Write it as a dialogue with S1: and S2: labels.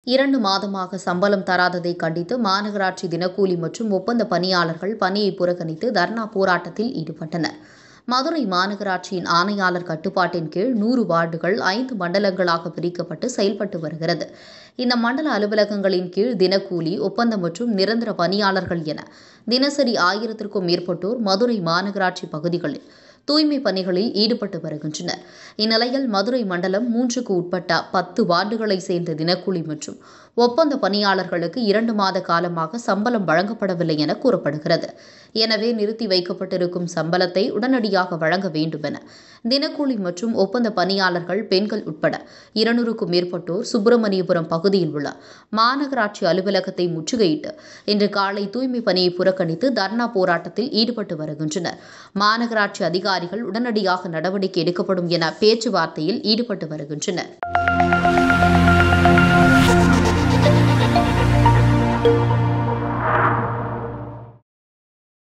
S1: இரண்டு மாதமாக சம்பளம் தராததை கண்டித்து மாநகராட்சி தினக்கூலி மற்றும் ஒப்பந்த பணியாளர்கள் பணியை புறக்கணித்து தர்ணா போராட்டத்தில் ஈடுபட்டனர் மதுரை மாநகராட்சியின் ஆணையாளர் கட்டுப்பாட்டின் கீழ் நூறு வார்டுகள் ஐந்து மண்டலங்களாக பிரிக்கப்பட்டு செயல்பட்டு வருகிறது இந்த மண்டல அலுவலகங்களின் கீழ் தினக்கூலி ஒப்பந்தம் மற்றும் நிரந்தர பணியாளர்கள் என தினசரி ஆயிரத்திற்கும் மேற்பட்டோர் மதுரை மாநகராட்சி பகுதிகளில் தூய்மை பணிகளில் ஈடுபட்டு வருகின்றனர் இந்நிலையில் மதுரை மண்டலம் மூன்றுக்கு உட்பட்ட பத்து வார்டுகளை சேர்ந்த தினக்கூலி மற்றும் ஒப்பந்த பணியாளர்களுக்கு இரண்டு மாத காலமாக சம்பளம் வழங்கப்படவில்லை என கூறப்படுகிறது எனவே நிறுத்தி வைக்கப்பட்டிருக்கும் சம்பளத்தை உடனடியாக வழங்க வேண்டும் என தினக்கூலி மற்றும் ஒப்பந்த பணியாளர்கள் பெண்கள் உட்பட இருநூறுக்கும் மேற்பட்டோர் சுப்பிரமணியபுரம் பகுதியில் உள்ள மாநகராட்சி அலுவலகத்தை முற்றுகையிட்டு இன்று காலை தூய்மை பணியை புறக்கணித்து தர்ணா போராட்டத்தில் ஈடுபட்டு வருகின்றனர் மாநகராட்சி அதிகாரிகள் உடனடியாக நடவடிக்கை எடுக்கப்படும் என பேச்சுவார்த்தையில் ஈடுபட்டு வருகின்றனர்